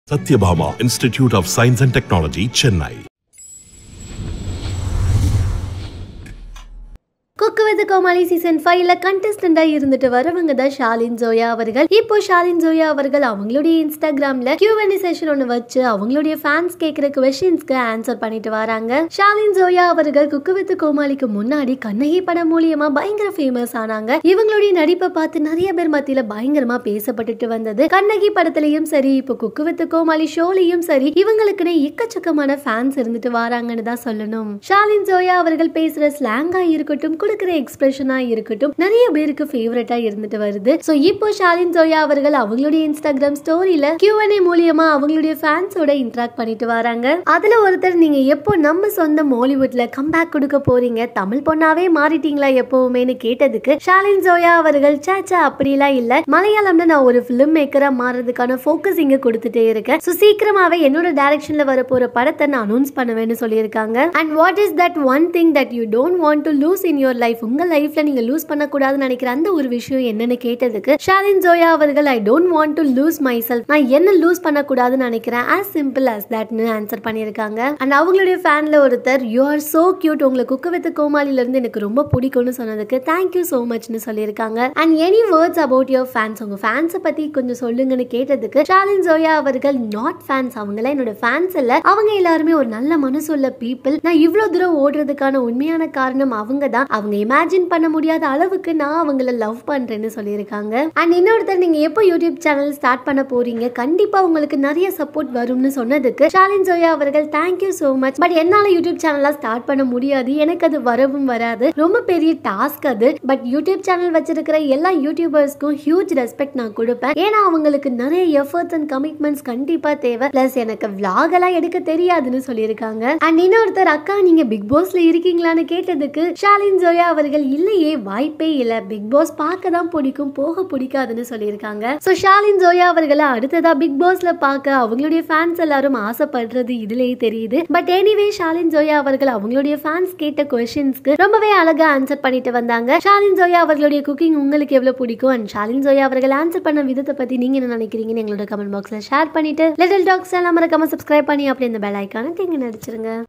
Satyabhama Institute of Science and Technology, Chennai. Cook with Comali season ஃபைவ்ல கண்டஸ்டண்டா இருந்துட்டு வரவங்க தான் ஷாலின் ஜோயா அவர்கள் இப்போ ஷாலின் ஜோயா அவர்கள் அவங்களுடைய இன்ஸ்டாகிராம்ல கியூஎன்ஏ செஷன் ஒன்று வச்சு அவங்களுடைய ஃபேன்ஸ் கேட்குற கொஸ்டின்ஸ்க்கு ஆன்சர் பண்ணிட்டு வராங்க ஷாலின் ஜோயா அவர்கள் குக்கு வித் கோமாளிக்கு முன்னாடி கண்ணகி படம் மூலியமா பயங்கர ஃபேமஸ் ஆனாங்க இவங்களுடைய நடிப்பை பார்த்து நிறைய பேர் மத்தியில பயங்கரமா பேசப்பட்டுட்டு வந்தது கண்ணகி படத்துலயும் சரி இப்போ குக்கு வித் கோமாளி ஷோலையும் சரி இவங்களுக்குன்னு எக்கச்சக்கமான ஃபேன்ஸ் இருந்துட்டு வராங்கன்னு தான் சொல்லணும் ஷாலின் ஜோயா அவர்கள் பேசுற ஸ்லாங்கா இருக்கட்டும் கொடுக்குற எக்ஸ்பிரஷனா இருக்கட்டும் நிறைய பேருக்கு ஃபேவரட்டா இருந்துட்டு வருது சோ இப்போ ஷாலின் ஜோயா அவர்கள் அவங்களுடைய இன்ஸ்டாகிராம் ஸ்டோரியில Q&A மூலியமா அவங்களுடைய ஃபேன்ஸோட இன்டராக்ட் பண்ணிட்டு வராங்க அதுல ஒருத்தர் நீங்க எப்போ நம்ம சொந்த மாலிவுட்ல கம்பேக் கொடுக்க போறீங்க தமிழ் பொண்ணாவே மாறிட்டீங்களா எப்பவுமேனு கேட்டதுக்கு ஷாலின் ஜோயா அவர்கள் சாச்சா அப்படிலாம் இல்ல மலையாளம்ல நான் ஒரு ஃபிலிம் மேக்கரா மாறதுக்கான ஃபோக்கஸ் இங்க கொடுத்துட்டே இருக்கேன் சோ சீக்கிரமாவே என்னோட டைரக்ஷன்ல வர போற படத்தை நான் அனௌன்ஸ் பண்ணுவேன்னு சொல்லியிருக்காங்க and what is that one thing that you don't want to lose in your life உங்க லைஃப்ல நீங்க லூஸ் பண்ணக்கூடாதுன்னு நினைக்கிற அந்த ஒரு விஷயம் என்னன்னு கேட்டதுக்கு ஷாலின் ஜோயா அவர்கள் I don't want to lose myself நான் என்ன லூஸ் பண்ணக்கூடாதுன்னு நினைக்கிறேன் ஆஸ் சிம்பிள் as தட்னு ஆன்சர் பண்ணியிருக்காங்க அண்ட் அவங்களுடைய ஃபேன்ல ஒருத்தர் யூ ஆர் சோ கியூட் உங்களை குக்கு வித் கோமாளில இருந்து எனக்கு ரொம்ப பிடிக்கும்னு சொன்னதுக்கு தேங்க்யூ ஸோ மச்னு சொல்லியிருக்காங்க and any words about your fans உங்க ஃபேன்ஸை பத்தி கொஞ்சம் சொல்லுங்கன்னு கேட்டதுக்கு ஷாலின் ஜோயா அவர்கள் நாட் ஃபேன்ஸ் அவங்களாம் என்னோட ஃபேன்ஸ் இல்ல அவங்க எல்லாருமே ஒரு நல்ல மனசுள்ள பீப்புள் நான் இவ்வளவு தூரம் ஓடுறதுக்கான உண்மையான காரணம் அவங்க தான் அவங்க இமேஜின் பண்ண முடியாத அளவுக்கு நான் அவங்கள லவ் பண்றேன்னு சொல்லியிருக்காங்க அண்ட் இன்னொருத்தர் நீங்க எப்போ யூடியூப் சேனல் ஸ்டார்ட் பண்ண போறீங்க கண்டிப்பா உங்களுக்கு நிறைய சப்போர்ட் வரும்னு சொன்னதுக்கு ஷாலின் ஜோயா அவர்கள் தேங்க்யூ ஸோ மச் பட் என்னால யூடியூப் சேனலா ஸ்டார்ட் பண்ண முடியாது எனக்கு அது வரவும் வராது ரொம்ப பெரிய டாஸ்க் அது பட் யூடியூப் சேனல் வச்சிருக்கிற எல்லா யூடியூபர்ஸ்க்கும் ஹியூஜ் ரெஸ்பெக்ட் நான் கொடுப்பேன் ஏன்னா அவங்களுக்கு நிறைய எஃபர்ட்ஸ் அண்ட் கமிட்மெண்ட்ஸ் கண்டிப்பா தேவை பிளஸ் எனக்கு vlog எல்லாம் எடுக்க தெரியாதுன்னு சொல்லியிருக்காங்க அண்ட் இன்னொருத்தர் அக்கா நீங்க பிக் பாஸ்ல இருக்கீங்களான்னு கேட்டதுக்கு ஷாலின் ஜோயா அவர்கள் இல்லையே வாய்ப்பே இல்ல பிக் பாஸ் பார்க்க தான் பிடிக்கும் போக பிடிக்காதுன்னு சொல்லியிருக்காங்க சோ ஷாலின் ஜோயா அவர்களை அடுத்ததா பிக் பாஸ்ல பார்க்க அவங்களுடைய ஃபேன்ஸ் எல்லாரும் ஆசைப்படுறது இதுலயே தெரியுது பட் எனிவே ஷாலின் ஜோயா அவர்கள் அவங்களுடைய ஃபேன்ஸ் கேட்ட கொஸ்டின்ஸ்க்கு ரொம்பவே அழகா ஆன்சர் பண்ணிட்டு வந்தாங்க ஷாலின் ஜோயா அவர்களுடைய குக்கிங் உங்களுக்கு எவ்வளவு பிடிக்கும் அண்ட் ஷாலின் ஜோயா அவர்கள் ஆன்சர் பண்ண விதத்தை பத்தி நீங்க என்ன நினைக்கிறீங்கன்னு எங்களோட கமெண்ட் பாக்ஸ்ல ஷேர் பண்ணிட்டு லிட்டில் டாக்ஸ் எல்லாம் மறக்காம சப்ஸ்கிரைப் பண்ணி அப்படி இந்த பெல் ஐக்கான தீங்க நடிச்சிருங்க